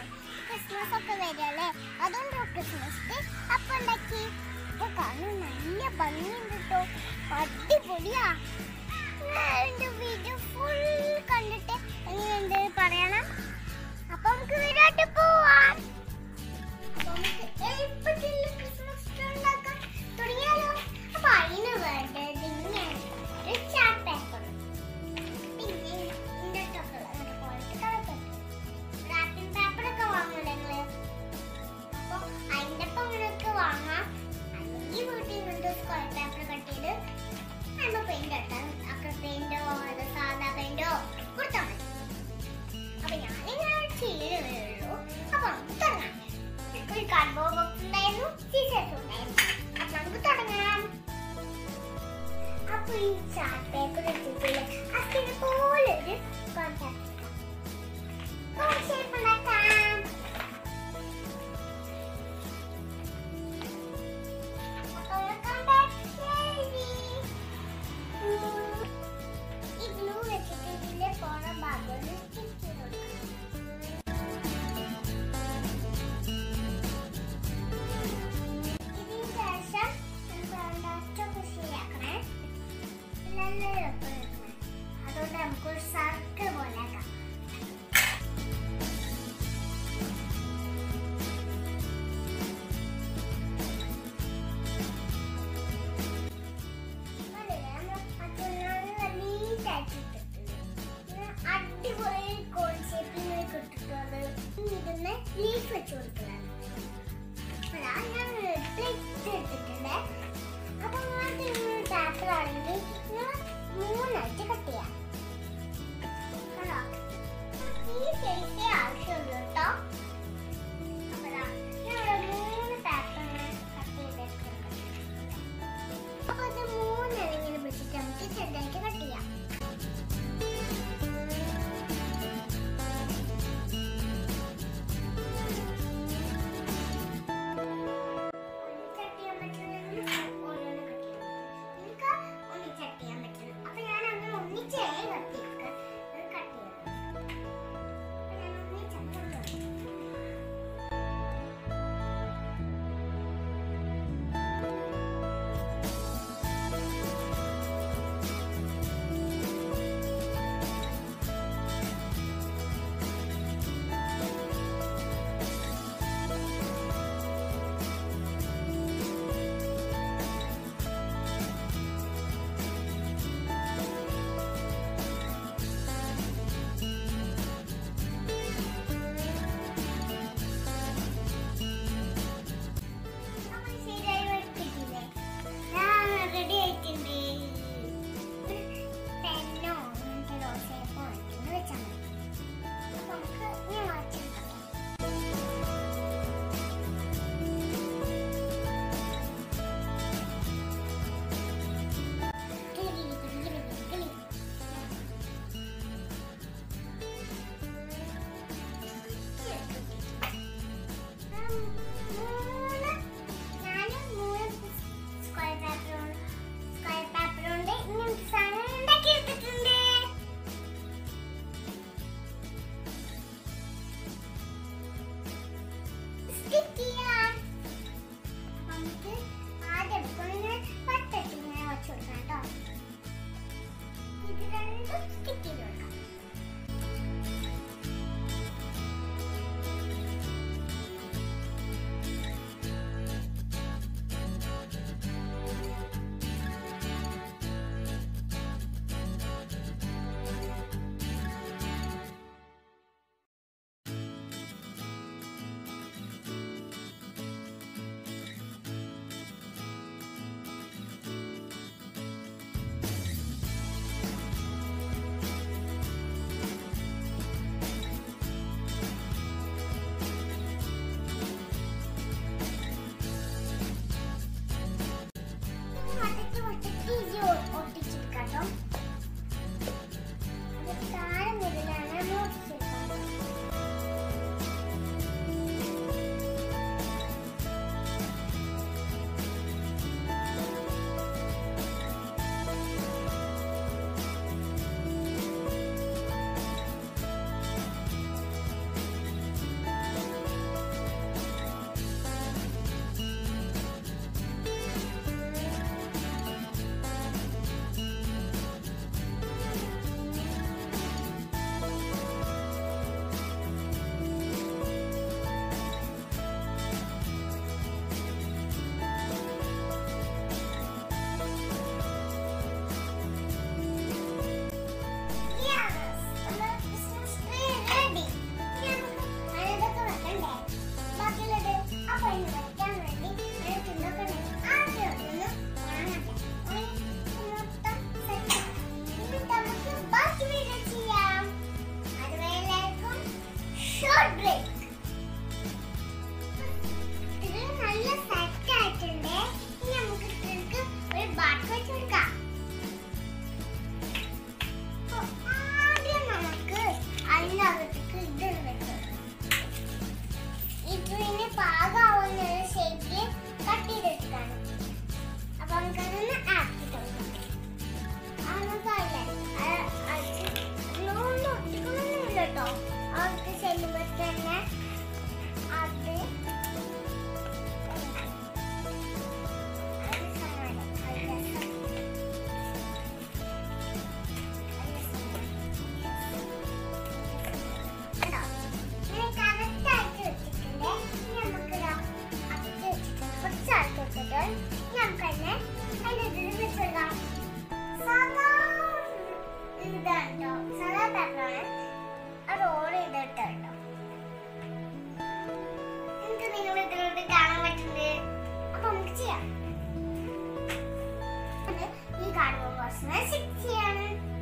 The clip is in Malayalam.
ക്രിസ്മസ് ഒക്കെ വരല്ലേ അതുകൊണ്ട് ക്രിസ്മസ് ട്രീ അപ്പൊ ഉണ്ടാക്കി അപ്പൊ കാണാൻ നല്ല ഭംഗിയുണ്ട് കേട്ടോ അടിപൊളിയാ എന്റെ വീഡിയോ ഫുൾ കണ്ടിട്ട് എങ്ങനെയുണ്ട് പറയണം അപ്പൊ നമുക്ക് വീഡിയോട്ട് പോവാം അപ്പൊ നമുക്ക് എളുപ്പത്തിൽ ക്രിസ്മസ് ട്രീ ഉണ്ടാക്കാൻ തുടങ്ങിയാലോ അപ്പൊ അതിന് വേണ്ടത് ഇങ്ങനെ ഒരു ചാർട്ട് പേപ്പർ പിന്നെ ഇതിന്റെ ഒക്കെ പോലത്തെ കളർ റാപ്പിംഗ് പേപ്പർ ഒക്കെ വാങ്ങൂലെ നിങ്ങള് അപ്പൊ അതിന്റെ ഒപ്പം നിങ്ങൾക്ക് വാങ്ങാം അല്ലെങ്കിൽ വീട്ടിൽ ഇങ്ങനത്തെ സ്ക്വയർ പേപ്പർ കട്ട് ചെയ്ത് അതിന് പെയിന്റ് ഇട്ടാൽ അക്ര പെയിന്റോ അതോ സാധാ പെയിന്റോ കൊടുത്താൽ മതി അപ്പൊ ഞാനിങ്ങനെ ചെയ്യുകയുള്ളൂ അപ്പൊ നമുക്ക് തുടങ്ങാം ഒരു കാർഡ്ബോർഡ് ബോക്സ് ഉണ്ടായിരുന്നു സീസേഴ്സ് ഉണ്ടായിരുന്നു അപ്പൊ നമുക്ക് തുടങ്ങാം അപ്പൊ ഈ ചാർട്ട് പേപ്പർ എടുത്തിട്ടില്ലേ അതിനെ പോലെ ഒരു കോൺടാക്ട് ഷേപ്പ് ഉണ്ടാക്കാം അപ്പൊ കോൺടാക്ട് എഴുതി ഈ ഗ്ലൂ വെച്ചിട്ട് ഇതിന്റെ പുറം ഭാഗം സ്റ്റിച്ച് ചെയ്ത് കൊടുക്കണം ഇതിന് ശേഷം നമുക്ക് അറ്റൊക്കെ ശരിയാക്കണേ നല്ല രസം അതുകൊണ്ട് നമുക്കൊരു സർക്കിൾ പോലെ ആക്കാം അടിപൊളി കോൺ ഷേപ്പിൽ കിട്ടിട്ടുള്ളത് ഇതിന് ലീഫ് വെച്ച് കൊടുക്കണം അതാ ഞാൻ പ്ലേറ്റ് എടുത്തിട്ടുണ്ട് അപ്പൊ ഇങ്ങനത്തെ പേപ്പർ ആണെങ്കിൽ നിങ്ങൾ മൂന്നായിട്ട് കട്ട് ചെയ്യാം കണ്ടോ? ഈ സൈസേ ആവശ്യമുള്ളൂ കേട്ടോ അപ്പൊ ദാ ഞാൻ ഇവിടെ മൂന്ന് പേപ്പർ കട്ട് ചെയ്തെടുക്കുന്നുണ്ട് അപ്പൊ ഇത് മൂന്നെണ്ണം ഇങ്ങനെ പിടിച്ചിട്ട് നമുക്ക് ചെറുതായിട്ട് കട്ട് ചെയ്യാം ഒന്നിച്ച് ചെയ്യാൻ പറ്റുന്നത് ഓരോന്ന് കട്ട് ചെയ്യാം. നിങ്ങൾക്ക് ഒന്നിച്ച് ചെയ്യാൻ പറ്റുന്നത്. അപ്പൊ ഞാൻ അങ്ങനെ ഒന്നിച്ചേ കട്ട് ചെയ്തേക്കാം. ഇത് കട്ട് ചെയ്യാം. അപ്പൊ ഞാൻ നിങ്ങൾക്ക് നിങ്ങൾ ഇതിലൂടെ കാണാൻ പറ്റുന്നത് അപ്പൊ നമുക്ക് ചെയ്യാം അത് ഈ കാണുമ്പോൾ കുറച്ച് ശക്തിയാണ്